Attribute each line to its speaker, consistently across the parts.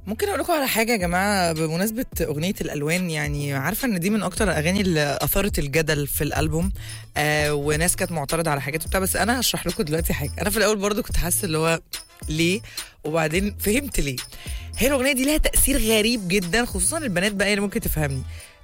Speaker 1: ممكن اقول لكم على حاجه يا جماعه بمناسبه اغنيه الالوان يعني عارفه ان دي من اكتر الاغاني اللي اثارت الجدل في الالبوم آه وناس كانت معترضه على حاجات وبتاع بس انا هشرح لكم دلوقتي حاجه انا في الاول برضو كنت حاسه اللي هو ليه وبعدين فهمت ليه هي الاغنيه دي لها تاثير غريب جدا خصوصا البنات بقى اللي ممكن تفهمني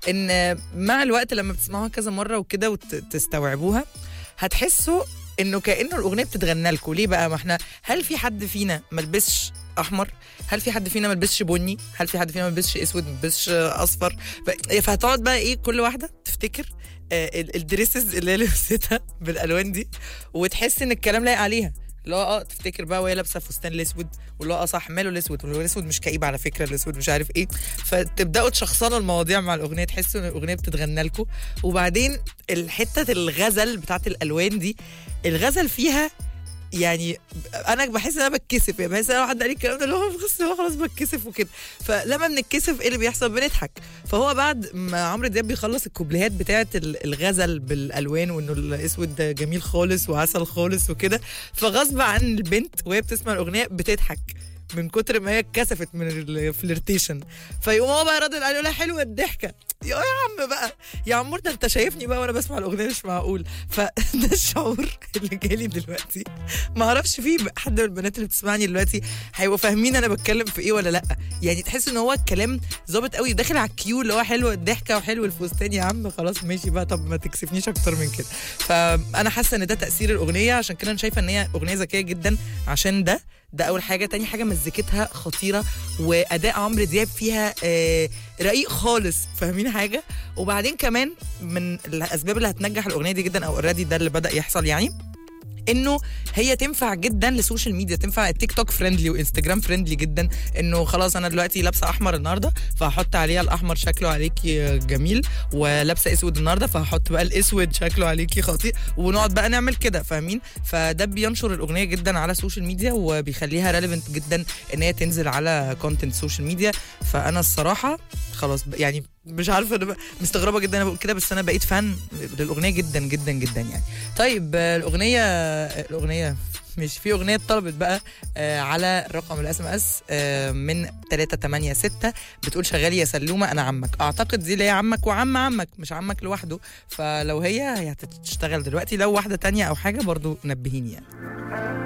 Speaker 1: ان مع الوقت لما بتسمعوها كذا مره وكده وتستوعبوها هتحسوا انه كانه الاغنيه بتتغنى لكم ليه بقى ما احنا هل في حد فينا ما لبسش احمر هل في حد فينا ما لبسش بني هل في حد فينا ما لبسش اسود ما لبسش اصفر ف- فهتقعد بقى ايه كل واحده تفتكر آه، ال- الدريسز اللي هي لبستها بالالوان دي وتحس ان الكلام لايق عليها اللي هو اه تفتكر بقى وهي لابسه فستان الاسود واللي هو اه صح ماله الاسود واللي هو الاسود مش كئيب على فكره الاسود مش عارف ايه فتبداوا تشخصنوا المواضيع مع الاغنيه تحسوا ان الاغنيه بتتغنى لكم وبعدين الحته الغزل بتاعت الالوان دي الغزل فيها يعني انا بحس ان انا بتكسف يعني بحس ان انا حد قال لي الكلام ده اللي هو بس هو خلاص بتكسف وكده فلما بنتكسف ايه اللي بيحصل بنضحك فهو بعد ما عمرو دياب بيخلص الكوبليهات بتاعه ال- الغزل بالالوان وانه الاسود ده جميل خالص وعسل خالص وكده فغصب عن البنت وهي بتسمع الاغنيه بتضحك من كتر ما هي اتكسفت من الفلirtation فيقوم هو بقى رد عليه يقول لها حلوه الضحكه يا عم بقى يا عمور ده انت شايفني بقى وانا بسمع الاغنيه مش معقول فده الشعور اللي جالي دلوقتي ما اعرفش في حد من البنات اللي بتسمعني دلوقتي هيبقوا فاهمين انا بتكلم في ايه ولا لا يعني تحس ان هو الكلام ظابط قوي داخل على الكيو اللي هو حلو الضحكه وحلو الفستان يا عم خلاص ماشي بقى طب ما تكسفنيش اكتر من كده فانا حاسه ان ده تاثير الاغنيه عشان كده انا شايفه ان هي اغنيه ذكيه جدا عشان ده ده اول حاجه تاني حاجه مزيكتها خطيره واداء عمرو دياب فيها آه رقيق خالص فاهمين حاجه وبعدين كمان من الاسباب اللي هتنجح الاغنيه دي جدا او اوريدي ده اللي بدا يحصل يعني انه هي تنفع جدا للسوشيال ميديا تنفع التيك توك فريندلي وانستجرام فريندلي جدا انه خلاص انا دلوقتي لابسه احمر النهارده فهحط عليها الاحمر شكله عليكي جميل ولابسه اسود النهارده فهحط بقى الاسود شكله عليكي خطير ونقعد بقى نعمل كده فاهمين فده بينشر الاغنيه جدا على السوشيال ميديا وبيخليها ريليفنت جدا ان هي تنزل على كونتنت سوشيال ميديا فانا الصراحه خلاص ب- يعني مش عارفه انا ب- مستغربه جدا انا بقول كده بس انا بقيت فان للاغنيه جدا جدا جدا يعني طيب آه، الاغنيه الاغنيه مش في اغنيه اتطلبت بقى آه على رقم الاس ام اس من 386 بتقول شغالي يا سلومه انا عمك اعتقد دي اللي هي عمك وعم عمك مش عمك لوحده فلو هي هي هتشتغل دلوقتي لو واحده تانية او حاجه برضو نبهيني يعني